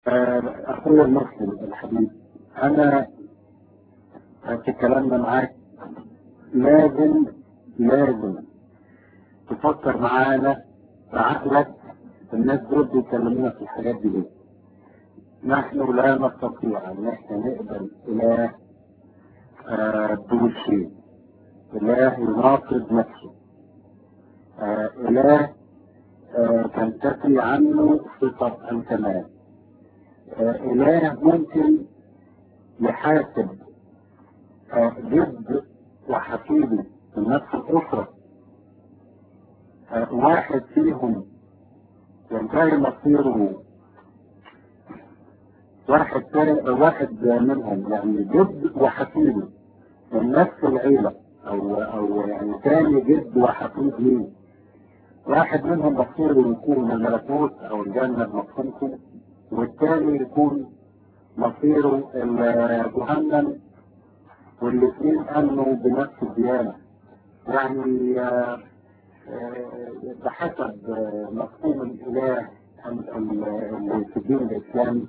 أخوي المسلم الحبيب أنا في كلامنا معاك لازم لازم تفكر معانا بعقلك الناس دول بيكلمونا في الحاجات دي ليه؟ نحن لا نستطيع ان احنا نقبل اله آه بوشي اله يناقض نفسه آه اله آه تنتفي عنه صفة الكمال آه اله ممكن يحاسب آه جد وحفيده من نفس الاسره واحد فيهم ينتهي مصيره واحد واحد منهم يعني جد وحفيده من نفس العيلة أو أو يعني ثاني جد وحفيد ليه واحد منهم مصيره يكون الملكوت أو الجنة بمفهومكم والثاني يكون مصيره جهنم والاثنين أمنوا بنفس الديانة يعني آه بحسب مفهوم الاله اللي في الدين الاسلامي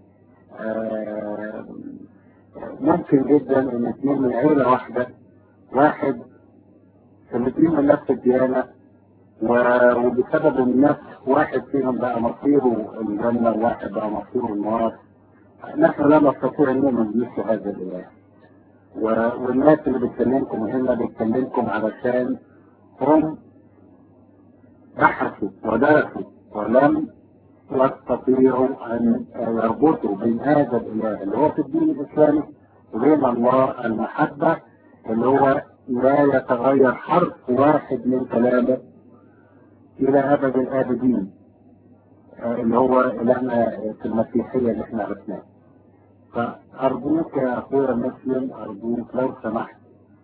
ممكن جدا ان اثنين من عيله واحده واحد الاثنين من نفس الديانه وبسبب النفس واحد فيهم بقى مصيره الجنه وواحد بقى مصيره النار نحن لا نستطيع ان نؤمن بمثل هذا الاله والناس اللي بتكلمكم هنا بتكلمكم علشان هم بحثوا ودرسوا ولم يستطيعوا ان يربطوا بين هذا الاله اللي هو في الدين الاسلامي وبين الله المحبه اللي هو لا يتغير حرف واحد من كلامه الى ابد الابدين اللي هو الهنا في المسيحيه اللي احنا عرفناه فارجوك يا اخويا المسلم ارجوك لو سمحت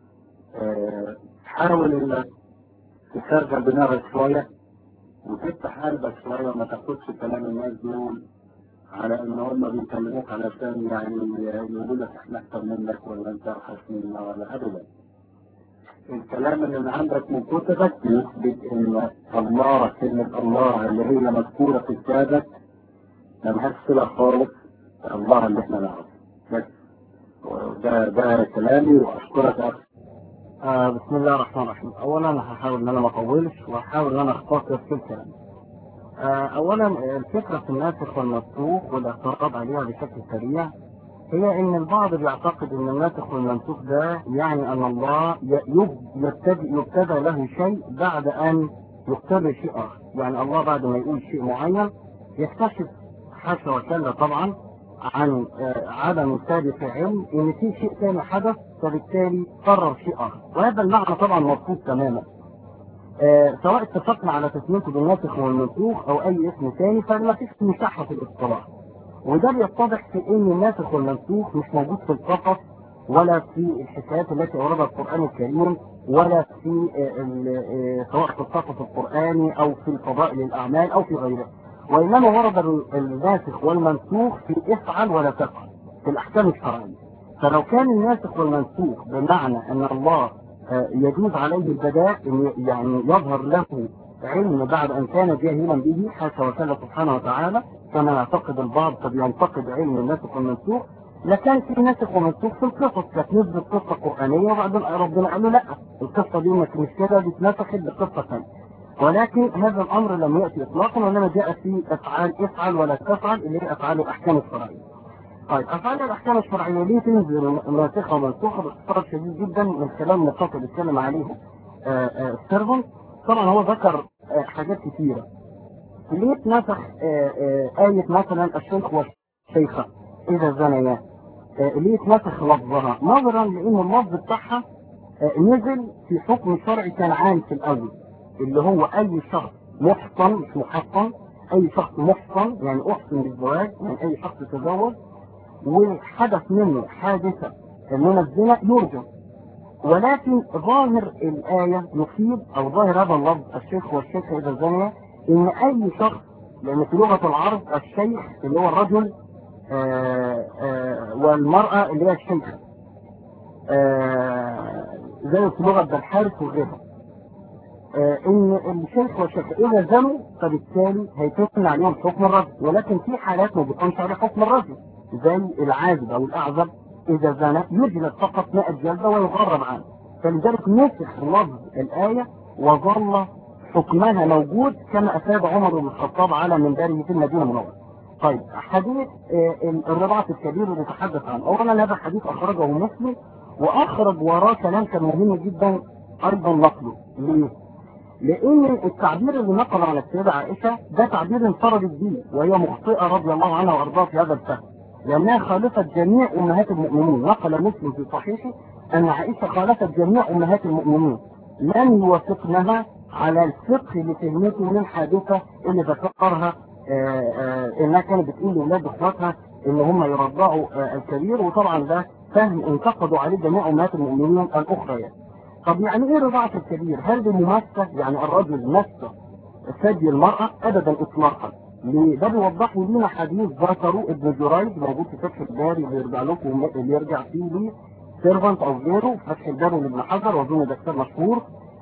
حاول انك تشغل دماغك شويه وتفتح قلبك شويه وما تاخدش كلام الناس دول على ان هم بيكلموك علشان يعني يقولوا لك احنا اكتر منك ولا انت ارخص منا ولا ابدا. الكلام اللي من عندك من كتبك يثبت ان الله كلمه الله اللي هي مذكوره في كتابك ملهاش صله خالص الله اللي احنا نعرفه. بس ده ده كلامي واشكرك اكثر. آه بسم الله الرحمن الرحيم اولا انا هحاول ان انا ما اطولش وهحاول ان انا اختصر في الكلام آه اولا الفكره في الناسخ والمنسوخ والاعتراض عليها بشكل سريع هي ان البعض بيعتقد ان الناسخ والمنسوخ ده يعني ان الله يبتدي يبتدى له شيء بعد ان يقتضي شيء اخر يعني الله بعد ما يقول شيء معين يكتشف حاشا وكلا طبعا عن عدم سابق علم ان في شيء ثاني حدث فبالتالي قرر شيء اخر وهذا المعنى طبعا مرفوض تماما آه سواء اتفقنا على تسميته بالناسخ والمنسوخ او اي اسم ثاني فما فيش مساحه في الاصطلاح وده بيتضح في ان الناسخ والمنسوخ مش موجود في القصص ولا في الحكايات التي اوردها القران الكريم ولا في آه سواء في القصص القراني او في فضائل الاعمال او في غيره وإنما ورد الناسخ والمنسوخ في افعل ولا تفعل في الأحكام الشرعية فلو كان الناسخ والمنسوخ بمعنى أن الله يجوز عليه البداء يعني يظهر له علم بعد أن كان جاهلا به حاشا وكلا سبحانه وتعالى كما يعتقد البعض قد ينتقد علم الناسخ والمنسوخ لكان في ناسخ ومنسوخ في القصص كانت نزلت قصة قرآنية وبعدين ربنا قال له لا القصة دي مش كده دي اتنسخت بقصة ثانية ولكن هذا الامر لم ياتي اطلاقا وانما جاء في افعال افعل ولا تفعل اللي هي افعال الاحكام الشرعيه. طيب افعال الاحكام الشرعيه ليه تنزل ناسخه ومنسوخه باختصار شديد جدا من كلام النقاط اللي اتكلم عليه السيرفنت طبعا هو ذكر حاجات كثيره. ليه اتنسخ آية مثلا الشيخ والشيخة إذا زنيا ليه اتنسخ لفظها نظرا لأن اللفظ بتاعها نزل في حكم شرعي كان عام في الأول اللي هو اي شخص محصن مش محصن اي شخص محصن يعني احسن بالزواج يعني اي شخص تزوج وحدث منه حادثة من الزنا يرجم ولكن ظاهر الآية يفيد او ظاهر هذا اللفظ الشيخ والشيخ اذا زنيا ان اي شخص لان في لغة العرب الشيخ اللي هو الرجل آآ آآ والمرأة اللي هي الشيخة زي في لغة بالحارث وغيرها آه ان الشيخ والشيخ اذا زنوا فبالتالي هيتم عليهم حكم الرجل ولكن في حالات ما بيكونش عليه حكم الرجل زي العازب او الاعزب اذا زنى يجلد فقط 100 جلده ويغرب عنه فلذلك نسخ لفظ الايه وظل حكمها موجود كما افاد عمر بن الخطاب على منبره في المدينه المنوره. طيب حديث الرضاعة الكبير اللي نتحدث عنه اولا هذا حديث اخرجه مسلم واخرج وراه كلام كان مهم جدا ايضا نقله ليه؟ لان التعبير اللي نقل على السيده عائشه ده تعبير انفردت به وهي مخطئه رضي الله عنها وارضاها في هذا الفهم لانها خالفت جميع امهات المؤمنين نقل مسلم في صحيحه ان عائشه خالفت جميع امهات المؤمنين لم يوافقنها على الفقه لفهمته من الحادثه اللي ذكرها انها كانت بتقول لاولاد اخواتها ان هم يرضعوا الكبير وطبعا ده فهم انتقدوا عليه جميع امهات المؤمنين الاخرى يعني. طب يعني ايه رضاعة الكبير؟ هل دي مماسة يعني الرجل مس ثدي المرأة؟ ابدا اطلاقا. ليه؟ ده بيوضح لنا حديث ذكره ابن جريج موجود في فتح الباري اللي يرجع لكم اللي يرجع فيه ليه سيرفنت او غيره في فتح الباري لابن حجر واظن ده كتاب مشهور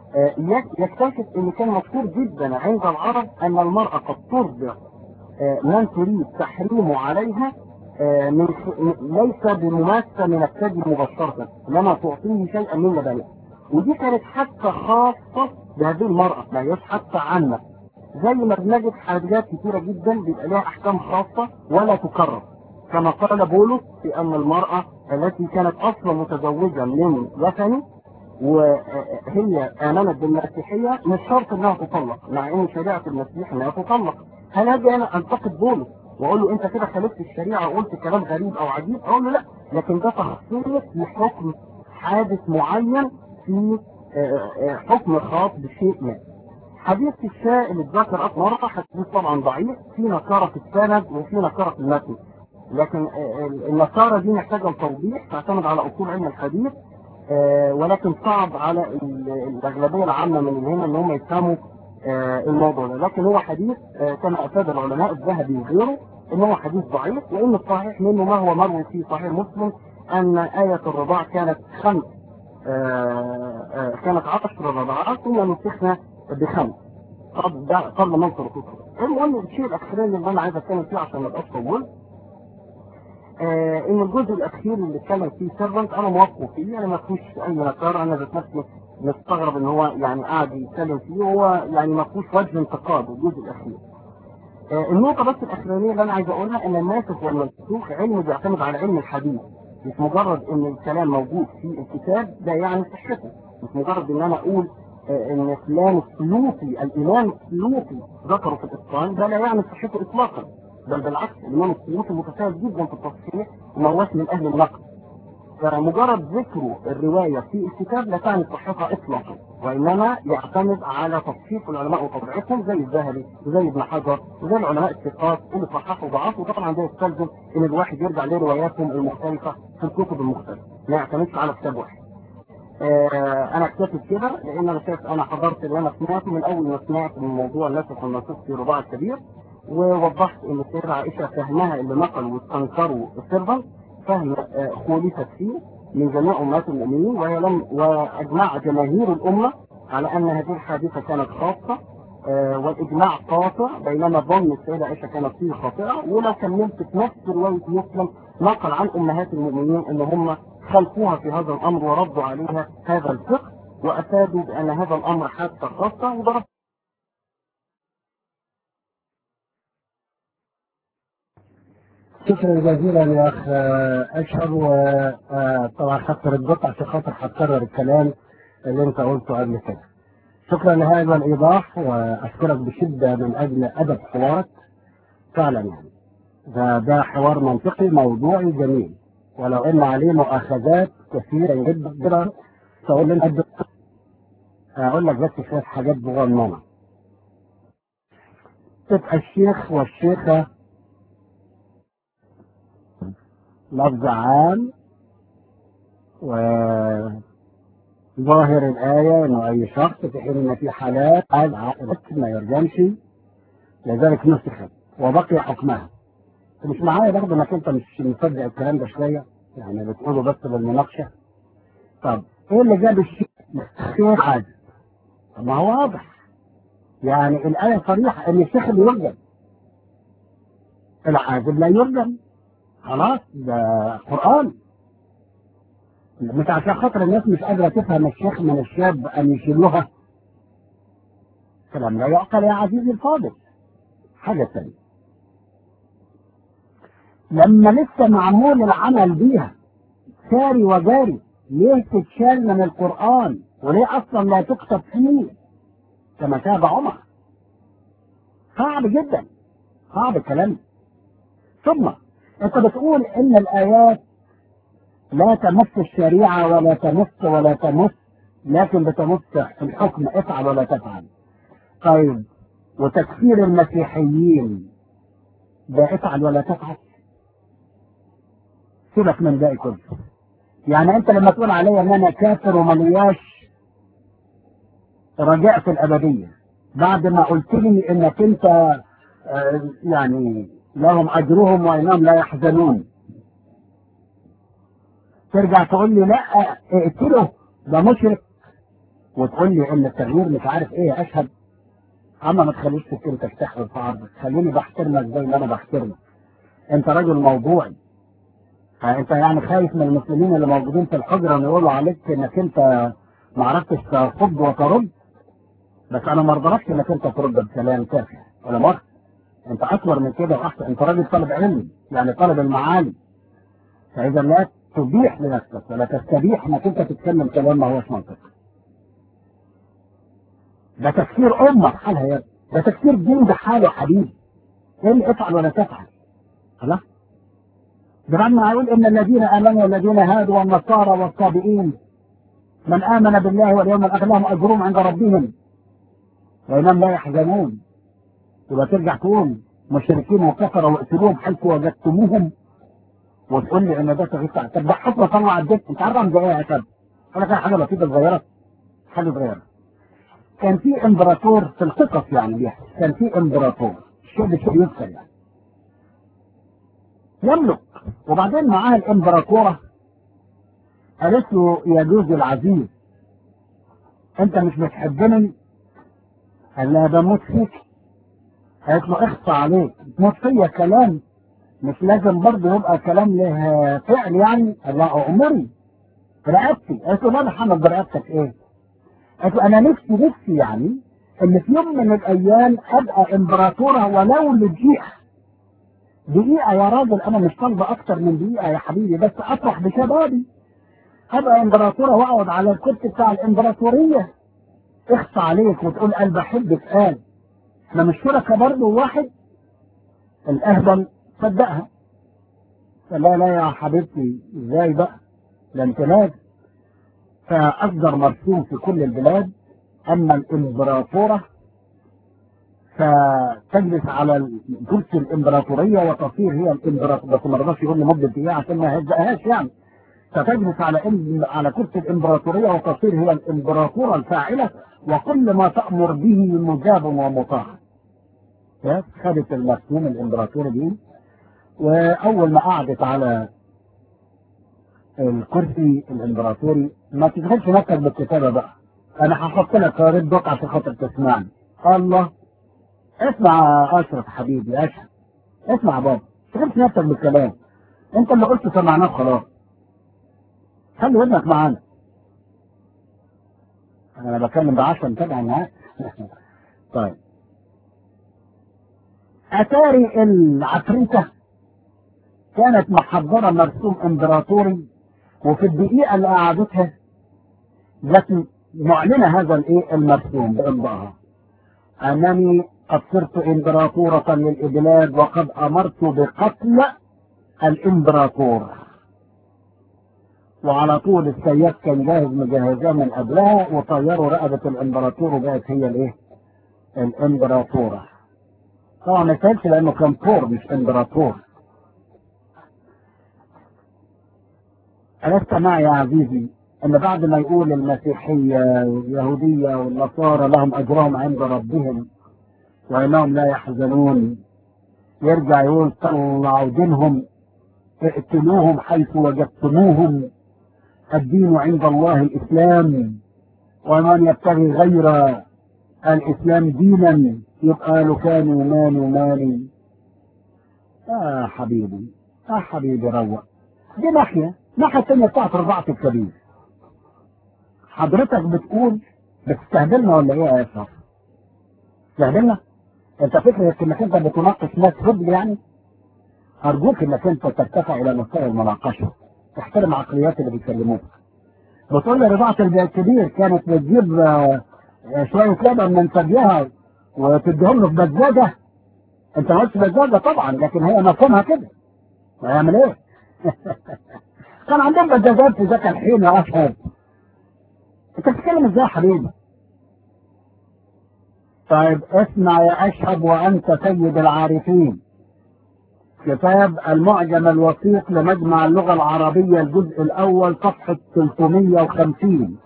يكتشف ان كان مشهور جدا عند العرب ان المرأة قد ترضع من تريد تحريمه عليها من ليس بمماسة من الثدي مباشرة انما تعطيه شيئا من لبنها ودي كانت حتى خاصة بهذه المرأة ما هيش حتى عامة زي ما بنجد حاجات كثيرة جدا بيبقى لها احكام خاصة ولا تكرر كما قال بولس في ان المرأة التي كانت اصلا متزوجة من وثني وهي امنت بالمسيحية مش شرط انها تطلق مع ان شريعة المسيح انها تطلق هل هاجي انا انتقد بولس واقول له انت كده خالفت الشريعة وقلت كلام غريب او عجيب اقول له لا لكن ده تخصيص لحكم حادث معين في حكم خاص بشيء ما حديث الشاء اللي اتذكر أكثر مرة حديث طبعا ضعيف في نكارة في السند وفي نكارة في المتن لكن النكارة دي محتاجة لتوضيح تعتمد على أصول علم الحديث ولكن صعب على الأغلبية العامة من هنا إن هم يفهموا الموضوع ده لكن هو حديث كما أفاد العلماء الذهبي وغيره إن هو حديث ضعيف وإن الصحيح منه ما هو مروي في صحيح مسلم أن آية الرضاع كانت خمس آآ آآ كانت عشر رضعات ثم نسخنا بخمس قبل قبل ما ننصر المهم الشيء الاخراني اللي انا عايز اتكلم فيه عشان ما ابقاش طول ان الجزء الاخير اللي اتكلم فيه سيرفنت انا موافقه فيه يعني ما فيهوش اي نكاره انا ذات نفسي مستغرب ان هو يعني قاعد يتكلم فيه وهو يعني ما فيهوش وجه انتقاد الجزء الاخير النقطه بس الاخرانيه اللي انا عايز اقولها ان الناسخ والمنسوخ علم بيعتمد على علم الحديث مش مجرد ان الكلام موجود في الكتاب ده يعني صحته مش مجرد ان انا اقول ان فلان السيوطي الامام السيوطي ذكره في الاتقان ده لا يعني صحته اطلاقا بل بالعكس الامام السيوطي متساهل جدا في التصحيح وما هوش من اهل النقد فمجرد ذكره الرواية في الكتاب لا تعني صحتها اطلاقا وانما يعتمد على تصحيح العلماء وطبيعتهم زي الذهبي وزي ابن حجر وزي العلماء الثقات اللي صححوا ضعاف وطبعا ده يستلزم ان الواحد يرجع لرواياتهم المختلفة في الكتب المختلفة ما يعتمدش على كتاب واحد آه انا اكتفيت كده لان انا شايف انا حضرت اللي انا سمعته من اول ما سمعت من موضوع النسخ والمنسوخ في رباع الكبير ووضحت ان السيدة عائشة فهمها اللي نقلوا واستنكروا السيرفر فهم آه خولفت فيه من جميع امهات المؤمنين وهي لم واجمع جماهير الامه على ان هذه الحادثه كانت خاصه آه والاجماع قاطع بينما ظن السيده عائشه كانت فيه خاطئه ولو كملت في نفس روايه مسلم نقل عن امهات المؤمنين ان هم خلفوها في هذا الامر وردوا عليها هذا الفقه وافادوا بان هذا الامر حادثه خاصه وضرب شكرا جزيلا يا اخ اشهر وطبعا خاطر القطع عشان خاطر هتكرر الكلام اللي انت قلته قبل كده. شكرا لهذا الايضاح واشكرك بشده من اجل ادب حوارك فعلا يعني. ده ده حوار منطقي موضوعي جميل ولو ان عليه مؤاخذات كثيره جدا فاقول لك اقول لك بس شويه حاجات صغننه. تبقى الشيخ والشيخه لفظ عام وظاهر الآية إنه أي شخص في حين إن في حالات عائلات ما يرجمش لذلك نسخت وبقي حكمها مش معايا برضه انك انت مش مصدق الكلام ده شويه يعني بتقوله بس بالمناقشه طب ايه اللي جاب الشيخ عادي طب ما هو واضح يعني الآية صريحة إن الشيخ اللي يرجم العازب لا يرجم خلاص ده قرآن مش عشان خاطر الناس مش قادرة تفهم الشيخ من الشاب أن يشيلوها كلام لا يعقل يا عزيزي الفاضل حاجة ثانية لما لسه معمول العمل بيها ساري وجاري ليه تتشال من القرآن وليه أصلا لا تكتب فيه كما تاب عمر صعب جدا صعب الكلام ثم انت بتقول ان الايات لا تمس الشريعة ولا تمس ولا تمس لكن بتمس الحكم افعل ولا تفعل طيب وتكفير المسيحيين ده افعل ولا تفعل سيبك من ده كله يعني انت لما تقول عليا ان انا كافر وملياش رجاء في الابدية بعد ما قلت لي انك انت آه، يعني لهم اجرهم وانهم لا يحزنون ترجع تقول لي لا اقتله ده مشرك وتقول لي ان التغيير مش عارف ايه اشهد اما ما تخليش سكتك تحرق في عرضك خليني بحترمك زي ما انا بحترمك انت راجل موضوعي انت يعني خايف من المسلمين اللي موجودين في الحجرة يقولوا عليك انك انت ما عرفتش تصد وترد بس انا ما ارضاكش انك انت ترد بكلام تافه ولا مؤاخذة انت اكبر من كده واحسن انت راجل طالب علم يعني طالب المعالي فاذا لا تبيح لنفسك ولا تستبيح انك انت تتكلم كلام ما هوش منطقي ده تفكير امه بحالها يا ابني ده تفكير دين بحاله يا حبيبي ايه اللي افعل ولا تفعل خلاص ده بعد ما يقول ان الذين امنوا والذين هادوا والنصارى والصابئين من امن بالله واليوم الاخر لهم اجرهم عند ربهم وانهم لا يحزنون يبقى ترجع تقول مشركين وكفروا واقتلوهم حيث وجدتموهم وتقول لي ان ده تغيير طب ده حكم طلع الدين انت عارف عن ده ايه يا شباب؟ انا كان حاجه بسيطه صغيره حاجه صغيره كان في امبراطور في القصص يعني بيحكي كان في امبراطور الشيء بشيء يذكر يعني يملك وبعدين معاه الامبراطوره قالت له يا جوز العزيز انت مش بتحبني قال لها بموت فيك قالت له اخفى عليك تموت فيا كلام مش لازم برضه يبقى كلام له فعل يعني قال لها امري برقبتي قالت له لا محمد برقبتك ايه قالت له انا نفسي نفسي يعني ان في يوم من الايام ابقى امبراطوره ولو لدقيقه دقيقه يا راجل انا مش طالبه اكتر من دقيقه يا حبيبي بس افرح بشبابي ابقى امبراطوره واقعد على الكرسي بتاع الامبراطوريه اخفى عليك وتقول قال بحبك قال احنا مش شركه برضه واحد الاهبل صدقها لا لا يا حبيبتي ازاي بقى ده انت لازم فاصدر مرسوم في كل البلاد اما الامبراطوره فتجلس على كرسي الامبراطوريه وتصير هي الامبراطوريه بس ما رضاش يقول لمده دقيقه عشان ما يهزقهاش يعني فتجلس على إم... على كرسي الامبراطوريه وتصير هي الامبراطوره الفاعله وكل ما تامر به مجاب ومطاع بس خدت المرسوم الامبراطوري دي واول ما قعدت على الكرسي الامبراطوري ما تشغلش نفسك بالكتابه بقى انا هحط لك رد بقى عشان خاطر تسمعني الله اسمع اشرف حبيبي اشرف اسمع بابا ما تشغلش نفسك بالكلام انت اللي قلت سمعناه خلاص خلي ودنك معانا انا بتكلم بعشرة طبعا معاك طيب اتاري العفريته كانت محضره مرسوم امبراطوري وفي الدقيقه اللي قعدتها جت معلنه هذا الايه المرسوم بامضائها انني قد صرت امبراطوره للابلاد وقد امرت بقتل الامبراطور وعلى طول السياد كان جاهز مجهزاه من قبلها وطيروا رقبه الامبراطور وبقت هي الايه؟ الامبراطوره طبعا ما يسالش لانه كان طور مش امبراطور ألست معي يا عزيزي أن بعد ما يقول المسيحية واليهودية والنصارى لهم أجرهم عند ربهم وإنهم لا يحزنون يرجع يقول طلعوا دينهم اقتلوهم حيث وجدتموهم الدين عند الله الإسلام ومن يبتغي غير الاسلام دينا يبقى له كان وماني وماني يا حبيبي يا حبيبي روق دي ناحية الناحية التانية بتاعت رضاعة الكبير حضرتك بتقول بتستهبلنا ولا ايه يا اشرف؟ تستهبلنا؟ انت فكرة انك انت بتناقش ناس هبل يعني؟ ارجوك انك انت ترتفع الى مستوى المناقشة تحترم عقليات اللي بيكلموك بتقول لي رضاعة الكبير كانت بتجيب آه، شوية لبن من ثديها وتديهم له في بزازة انت ما قلتش بزازة طبعا لكن هي مفهومها كده هيعمل ايه؟ كان عندهم بزازات في ذاك الحين يا اشهد انت بتتكلم ازاي يا حبيبي؟ طيب اسمع يا اشهب وانت سيد العارفين كتاب المعجم الوثيق لمجمع اللغة العربية الجزء الأول صفحة 350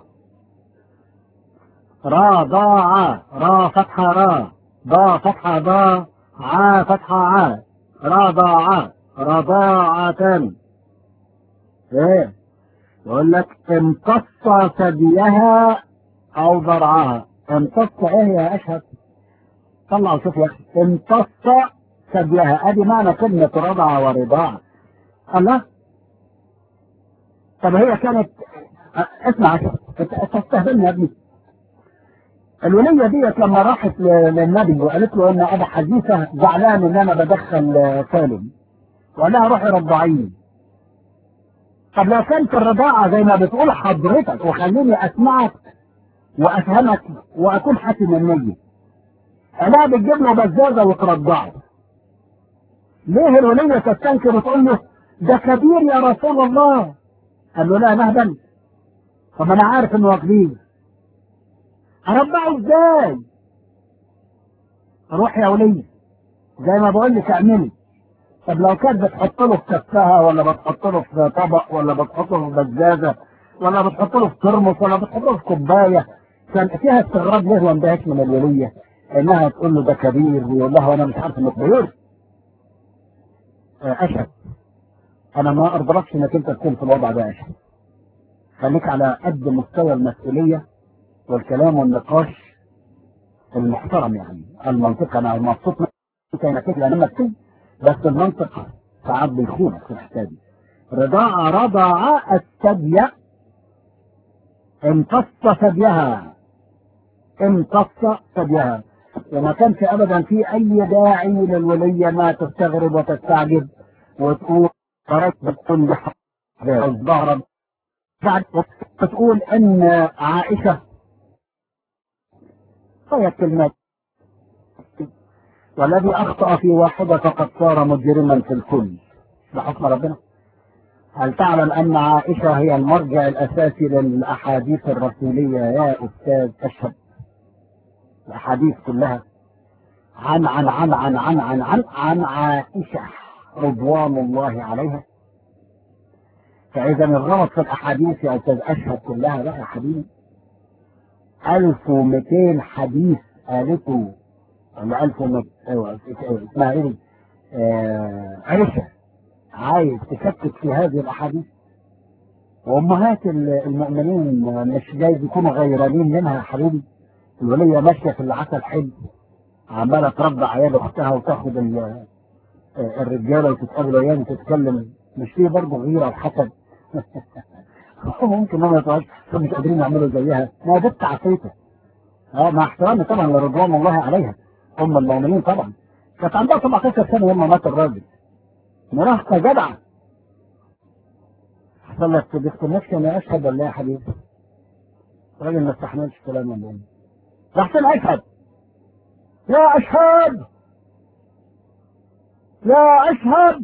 را ضاع را فتحة را ضا فتحة ضا عا فتحة عا را ضاع رضاعة ايه يقول لك امتص ثديها او ضرعها امتص ايه يا اشهد طلع وشوف يا اخي امتص ثديها ادي معنى كلمة رضع ورضاع الله طب هي كانت أ- اسمع عشان تستهبلني يا ابني الولية ديت لما راحت ل- للنبي وقالت له ان ابا حديثة زعلان ان انا بدخل آه، سالم وقال لها روحي رضعيني طب لو كانت الرضاعة زي ما بتقول حضرتك وخليني اسمعك وافهمك واكون حاسم النية انا بتجيب له بزازة وترضعه ليه الولية تستنكر وتقول له ده كبير يا رسول الله قال له لا مهبل طب انا عارف انه كبير اربعه ازاي روح يا ولية زي ما بقول لك اعملي طب لو كانت بتحط له في كفها ولا بتحط له في طبق ولا بتحط له في بزازة ولا بتحط له في ترمس ولا بتحط له في كوباية كان فيها استغراب ليه واندهش من الولية انها تقول له ده كبير ويقول لها وانا مش عارف انه كبير آه، اشهد انا ما ارضلكش انك انت تكون في الوضع ده يا اشهد خليك على قد مستوى المسؤولية والكلام والنقاش المحترم يعني المنطق انا مبسوط منك انك انت لما بتكتب بس المنطق ساعات بيخونك في الحكايه دي رضاع رضع الثدي امتص ثديها امتص ثديها وما كانش ابدا في اي داعي للوليه ما تستغرب وتستعجب وتقول خرجت بكل الظهر بعد بتقول ان عائشه هي كلمات والذي اخطا في واحده فقد صار مجرما في الكل بحكم ربنا هل تعلم ان عائشه هي المرجع الاساسي للاحاديث الرسوليه يا استاذ اشهد الاحاديث كلها عن عن عن عن عن عن عن, عن عائشه رضوان الله عليها فاذا الغلط في الاحاديث يا استاذ اشهد كلها بقى يا حبيبي 1200 حديث قالته ولا 1200 ايوه اسمها ايه دي؟ آه عائشه عايز تشكك في هذه الاحاديث وامهات المؤمنين مش جايز يكونوا غيرانين منها يا حبيبي الوليه ماشيه في العسل حلو عماله تربى عيال اختها وتاخد ال- الرجاله وتتقابل وياهم وتتكلم مش فيه برضه غيره وحسد ممكن ما يطلعش مش قادرين يعملوا زيها ما ده عصيته اه مع احترامي طبعا لرضوان الله عليها ام المؤمنين طبعا كانت عندها 17 سنه لما مات الراجل مراهقه جدعه حصل لك ديسكونكشن يا اشهد ولا إيه يا حبيبي الراجل ما استحملش كلام من امي راح اشهد يا اشهد يا اشهد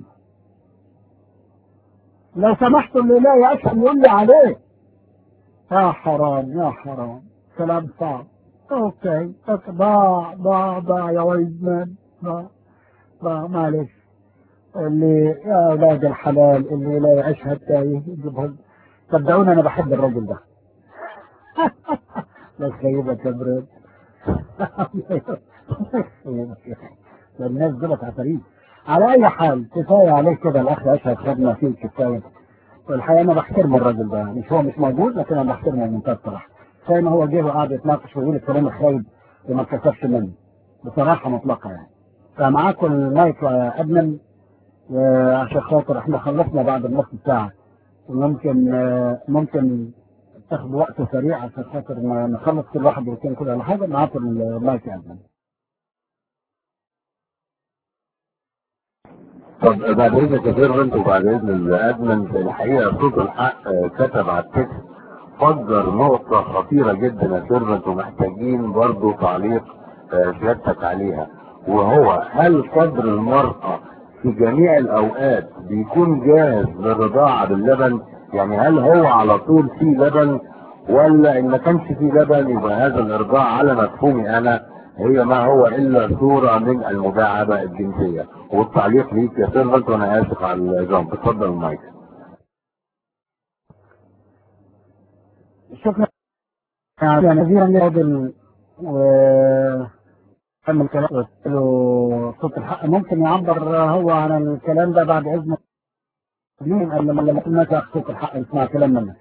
لو سمحت اللي لا يا اشهد يقول لي عليه يا حرام يا حرام كلام صعب اوكي أوكي. ضاع ضاع ضاع يا ولد مان ضاع ضاع معلش اللي يا اولاد الحلال اللي لا يشهد تايه يجيبهم صدقوني انا بحب الراجل ده لا تخيبك يا براد الناس دولت عفاريت على اي حال كفايه عليك كده الاخ اشهد خدنا فيه كفايه والحقيقه انا بحترم الراجل ده مش هو مش موجود لكن انا بحترمه بمنتهى الصراحه زي ما هو جه وقعد يتناقش ويقول الكلام الخايب وما اتكسفش منه بصراحة مطلقة يعني فمعاكم المايك يا أدمن عشان خاطر احنا خلصنا بعد النص ساعة وممكن آه، ممكن تاخد وقت سريع عشان خاطر ما نخلص كل واحد يتكلم كل على حاجة معاكم المايك يا أدمن طب بعد اذنك يا سيرفنت وبعد اذن الادمن في الحقيقه صوت الحق آه، كتب على التكست فجر نقطة خطيرة جدا يا سيرفنت ومحتاجين برضو تعليق آه، سيادتك عليها وهو هل صدر المرأة في جميع الأوقات بيكون جاهز للرضاعة باللبن يعني هل هو على طول فيه لبن ولا إن ما كانش فيه لبن يبقى هذا الإرضاع على مفهومي أنا هي ما هو إلا صورة من المداعبة الجنسية والتعليق ليك يا سيرفنت وأنا آسف على الجنب اتفضل المايك شكرا يعني كثيرا لهذا و كمل كلام قلت له صوت الحق ممكن يعبر هو عن الكلام ده بعد اذن مين قال لما لما كنا تاخد صوت الحق يسمع كلام منك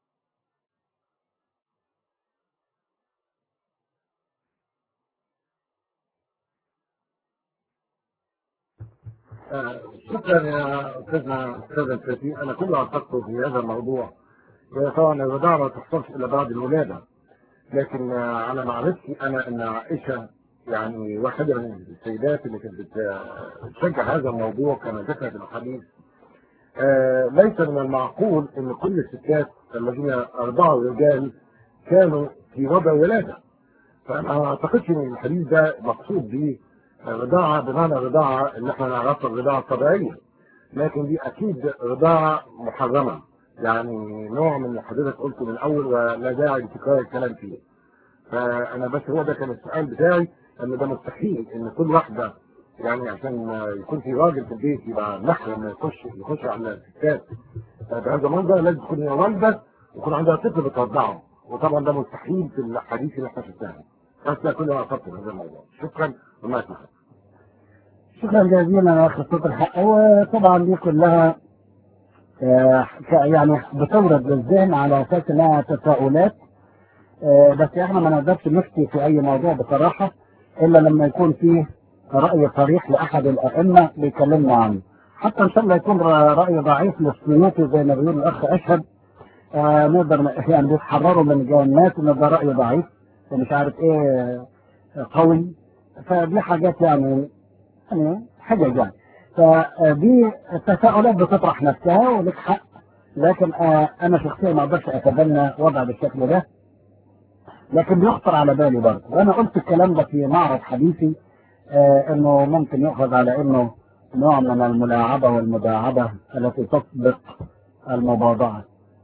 آه، شكرا يا استاذنا استاذ الفتي انا كل اعتقد في هذا الموضوع هي طبعا الرضاعه ما تحصلش الا بعد الولاده لكن آه، على معرفتي انا ان عائشه يعني واحده من السيدات اللي كانت بت- بتشجع هذا الموضوع كما ذكرت الحديث آه، ليس من المعقول ان كل الستات الذين ارضعوا رجال كانوا في وضع ولاده فانا ما اعتقدش ان الحديث ده مقصود به الرضاعه بمعنى الرضاعه اللي احنا نعرفها الرضاعه الطبيعيه لكن دي اكيد رضاعه محرمه يعني نوع من اللي حضرتك قلته من الاول ولا داعي لتكرار الكلام فيه فانا بس هو ده كان السؤال بتاعي ان ده مستحيل ان كل واحده يعني عشان يكون في راجل في البيت يبقى محرم يخش يخش على الستات بهذا المنظر لازم تكون هي والده ويكون عندها طفل بترضعه وطبعا ده مستحيل في الحديث اللي احنا شفناه بس ده كله اعتقد هذا الموضوع شكرا وما اسمح شكرا جزيلا يا اخي صوت الحق وطبعا دي كلها آه، ك- يعني بتورد للذهن على اساس انها تساؤلات آه، بس احنا ما نقدرش نفتي في اي موضوع بصراحه الا لما يكون فيه راي صريح لاحد الائمه بيكلمنا عنه حتى ان شاء الله يكون ر- راي ضعيف للسيوطي زي ما بيقول الاخ اشهد آه نقدر ن- يعني بيتحرروا من جو الناس ان ده راي ضعيف ومش عارف ايه آه، قوي فدي حاجات يعني يعني حاجه يعني فدي التساؤلات بتطرح نفسها ولك حق لكن آه انا شخصيا ما اقدرش اتبنى وضع بالشكل ده لكن بيخطر على بالي برضه وانا قلت الكلام ده في معرض حديثي آه انه ممكن يؤخذ على انه نوع من الملاعبه والمداعبه التي تسبق المباضعه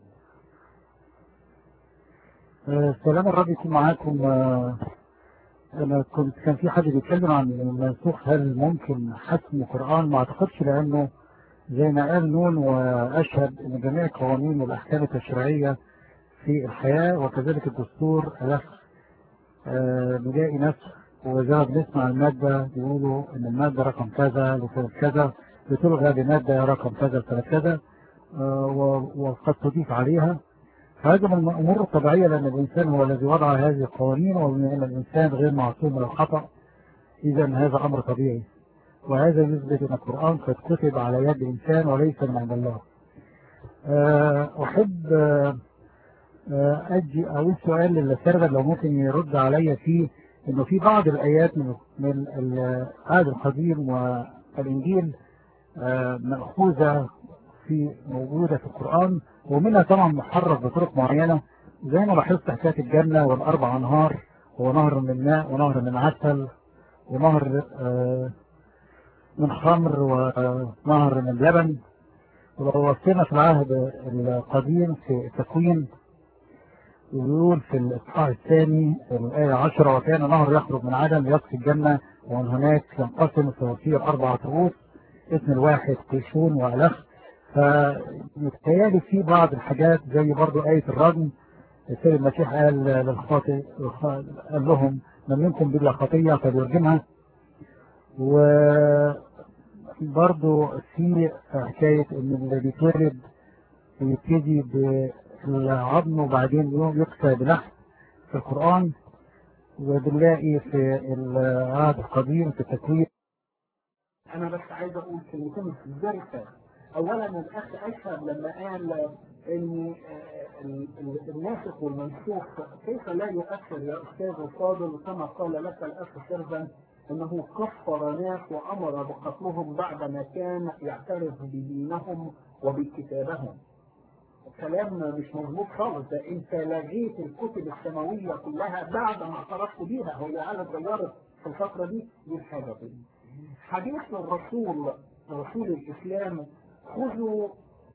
السلام الرب يكون معاكم آه، انا كنت كان في حد بيتكلم عن المنسوخ هل ممكن حسم القران ما اعتقدش لانه زي ما قال نون واشهد ان جميع القوانين والاحكام التشريعيه في الحياه وكذلك الدستور له آه، نلاقي نسخ وزي ما بنسمع الماده بيقولوا ان الماده رقم كذا لسنه كذا بتلغى بماده رقم كذا لسنه كذا آه، و- وقد تضيف عليها هذا من الأمور الطبيعية لأن الإنسان هو الذي وضع هذه القوانين وبما أن الإنسان غير معصوم من الخطأ إذا هذا أمر طبيعي وهذا يثبت أن القرآن قد كتب على يد إنسان وليس من عند الله آه، أحب آه، آه، أجي أقول سؤال للسرغل لو ممكن يرد عليا فيه إنه في بعض الآيات من من العهد القديم والإنجيل آه، مأخوذة في موجودة في القرآن ومنها طبعا محرف بطرق معينة زي ما لاحظت حكاية الجنة والأربع أنهار هو نهر من ماء ونهر من عسل ونهر آه، من خمر ونهر من لبن ولو وصينا في العهد القديم في التكوين يقول في الإصحاح الثاني الآية عشرة وكان نهر يخرج من عدن يسقي الجنة ومن هناك ينقسم فيه أربعة رؤوس اسم الواحد قيشون وألخ فمتهيألي في بعض الحاجات زي برضو آية الرجم السيد المسيح قال للخاطئ قال لهم من منكم بلا خطية فليرجمها وبرضو في حكاية ان اللي بيتولد يبتدي بالعظم وبعدين يوم يكسى بلحم في القرآن وبنلاقي في العهد القديم في التكوين انا بس عايز اقول كلمتين فيري اولا الاخ اشهد لما قال ان آه، ال- ال- الناسخ والمنسوخ كيف لا يؤثر يا استاذ الفاضل كما قال لك الاخ سيرفن انه كفر ناس وامر بقتلهم بعدما كان يعترف بدينهم وبكتابهم كلام مش مظبوط خالص ده انت لغيت الكتب السماويه كلها بعد ما اعترفت بيها هي على اتغيرت في الفتره دي دي الحاجه دي حديث الرسول رسول الاسلام خذوا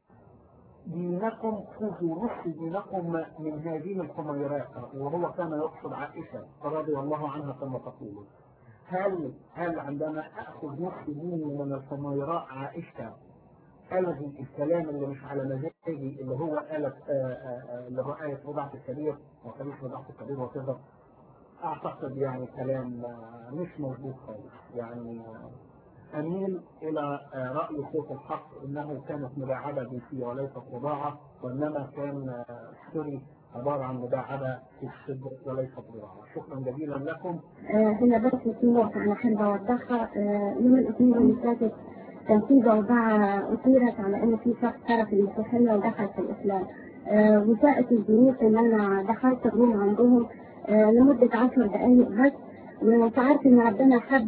دينكم خذوا نصف دينكم من هذه الخميرات وهو كان يقصد عائشه رضي الله عنها كما تقول هل هل عندما اخذ نصف ديني من الخميراء عائشه الغي الكلام اللي مش على مزاجي اللي هو قالت آه، آه، آه، اللي هو آية وضعت الكبير وخليش وضعت الكبير وكذا أعتقد يعني كلام آه، مش مظبوط خالص يعني آه، أميل إلى آه، رأي صوت الحق إنه كانت مداعبة جنسية وليست رضاعة وإنما كان آه، سوري عبارة عن مداعبة في الصدر وليست رضاعة شكرا جزيلا لكم آه، هي بس في نقطة أنا أحب أوضحها آه، يوم الاثنين اللي فاتت كان في جوضاء أثيرت على إن في شخص ترك المسيحية ودخل في الإسلام آه، وساءت الظروف إن أنا دخلت الروم عندهم آه، لمدة عشر دقايق بس وشعرت إن ربنا حب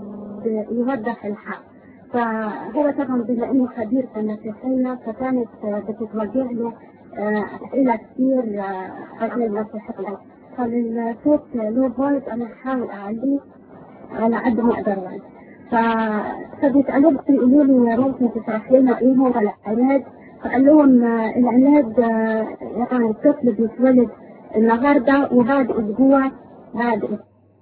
يوضح الحق فهو طبعا بما إنه خبير في المسيحية فكانت آه، بتتوجه له آه، أسئلة كتير آه، عن المسيحية فالصوت له فويس أنا هحاول أعليه على قد ما أقدر يعني ف... فبيسألوه بيقولوا لي يا ممكن تشرح لنا إيه هو العلاج فقال لهم آه، العلاج آه، يعني الطفل بيتولد النهارده وبعد أسبوع بعد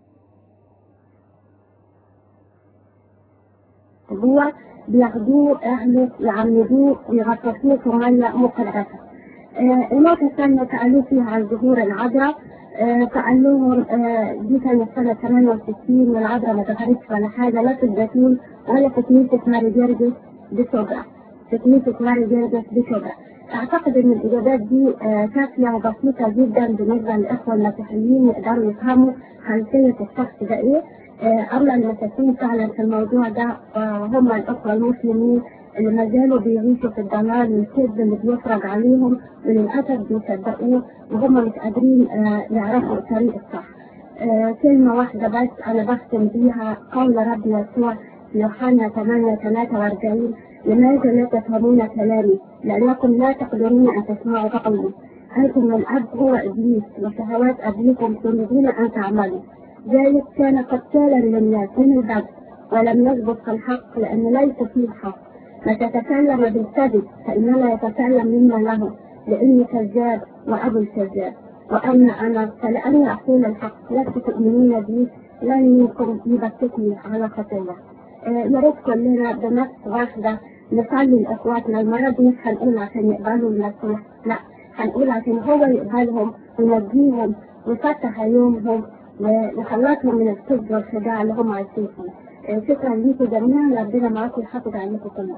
أسبوع بياخدوه أهله يعمدوه ويغطسوه في مية مقلقة آه، النقطة الثانية سألوه فيها عن ظهور العذراء آه، فقال لهم آه، دي كانت سنة 68 والعذراء ما ظهرتش ولا حاجة لا في الزيتون ولا في كنيسة ماري جرجس بشبرا في كنيسة ماري جرجس بشبرا أعتقد إن الإجابات دي آه، كافية وبسيطة جدا بالنسبة للإخوة المسيحيين يقدروا يفهموا خلفية الشخص ده إيه آه، أما المساكين فعلا في الموضوع ده آه، هم الأخوة المسلمين اللي ما زالوا بيعيشوا في الضلال والكذب اللي بيفرج عليهم وللأسف بيصدقوه وهم مش قادرين آه، يعرفوا الطريق الصح. آه، كلمة واحدة بس أنا بختم بيها قول رب يسوع في يوحنا 8 43 لماذا لا تفهمون كلامي؟ لأنكم لا تقدرون أن تسمعوا قولي. أنتم الأب هو إبليس وشهوات أبيكم تريدون أن تعملوا. ذلك كان قتالا للناس من البدء ولم يثبت في الحق لأن ليس فيه حق. ما تتكلم بالكذب فإنما يتكلم مما له لإني كذاب وأبو الكذاب وأما أنا فلأني أقول الحق لست تؤمنون بي لن منكم يبكتني على خطية آه، يا ريت كلنا بنفس واحدة نصلي لإخواتنا المرة دي مش هنقول عشان يقبلوا المسيح لا هنقول عشان هو يقبلهم وينجيهم ويفتح عيونهم ويخلصهم من الكذب والخداع اللي هم عايشين فيه آه، شكرا ليكم جميعا ربنا معاكم يحافظ عليكم كلكم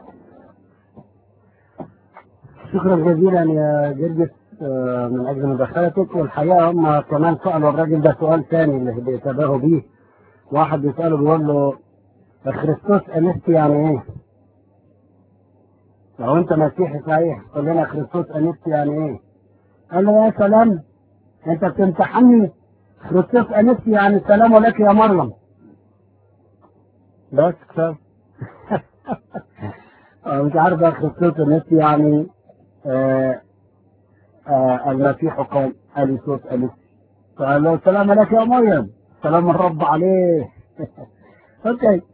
شكرا جزيلا يا جرجس آه، من اجل مداخلتك والحقيقه هم كمان سالوا الراجل ده سؤال ثاني اللي بيتباهوا بيه واحد بيساله بيقول له خريستوس انست يعني ايه؟ لو انت مسيحي صحيح قول لنا خريستوس انست يعني ايه؟ قال له يا سلام انت بتمتحني خريستوس انست يعني السلام عليك يا مريم بس كفايه آه، مش عارف بقى خريستوس انست يعني آه آه المسيح قال أليسوس أليس فقال له السلام عليك يا مريم سلام الرب عليه اوكي